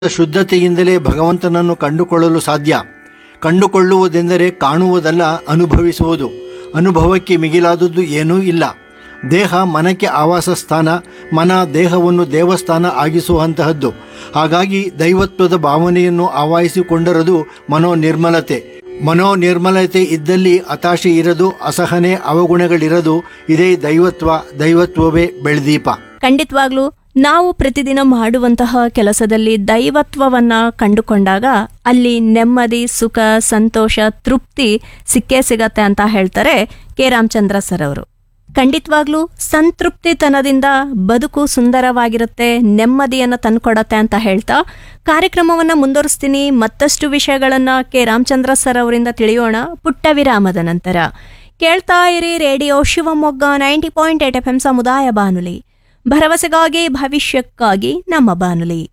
ಶುದ್ಧತೆಯಿಂದಲೇ ಭಗವಂತನನ್ನು ಕಂಡುಕೊಳ್ಳಲು ಸಾಧ್ಯ ಕಂಡುಕೊಳ್ಳುವುದೆಂದರೆ ಕಾಣುವುದಲ್ಲ ಅನುಭವಿಸುವುದು ಅನುಭವಕ್ಕೆ ಮಿಗಿಲಾದದ್ದು ಏನೂ ಇಲ್ಲ ದೇಹ ಮನಕ್ಕೆ ಆವಾಸ ಸ್ಥಾನ ಮನ ದೇಹವನ್ನು ದೇವಸ್ಥಾನ ಆಗಿಸುವಂತಹದ್ದು ಹಾಗಾಗಿ ದೈವತ್ವದ ಭಾವನೆಯನ್ನು ಆವಾಹಿಸಿಕೊಂಡರದು ಮನೋ ನಿರ್ಮಲತೆ ಮನೋ ನಿರ್ಮಲತೆ ಇದ್ದಲ್ಲಿ ಹತಾಶೆ ಇರದು ಅಸಹನೆ ಅವಗುಣಗಳಿರದು ಇದೇ ದೈವತ್ವ ದೈವತ್ವವೇ ಬೆಳ್ದೀಪ ಖಂಡಿತವಾಗ್ಲೂ ನಾವು ಪ್ರತಿದಿನ ಮಾಡುವಂತಹ ಕೆಲಸದಲ್ಲಿ ದೈವತ್ವವನ್ನ ಕಂಡುಕೊಂಡಾಗ ಅಲ್ಲಿ ನೆಮ್ಮದಿ ಸುಖ ಸಂತೋಷ ತೃಪ್ತಿ ಸಿಕ್ಕೇ ಸಿಗತ್ತೆ ಅಂತ ಹೇಳ್ತಾರೆ ಕೆ ರಾಮಚಂದ್ರ ಸರ್ ಅವರು ಖಂಡಿತವಾಗ್ಲೂ ಸಂತೃಪ್ತಿತನದಿಂದ ಬದುಕು ಸುಂದರವಾಗಿರುತ್ತೆ ನೆಮ್ಮದಿಯನ್ನ ತಂದ್ಕೊಡತ್ತೆ ಅಂತ ಹೇಳ್ತಾ ಕಾರ್ಯಕ್ರಮವನ್ನ ಮುಂದುವರಿಸ್ತೀನಿ ಮತ್ತಷ್ಟು ವಿಷಯಗಳನ್ನ ಕೆ ರಾಮಚಂದ್ರ ಸರ್ ಅವರಿಂದ ತಿಳಿಯೋಣ ಪುಟ್ಟ ವಿರಾಮದ ನಂತರ ಕೇಳ್ತಾ ಇರಿ radio Shivamogga ninety point eight F M ಸಮುದಾಯ ಬಾನುಲಿ ಭರವಸೆಗಾಗಿ ಭವಿಷ್ಯಕ್ಕಾಗಿ ನಮ್ಮ ಬಾನುಲಿ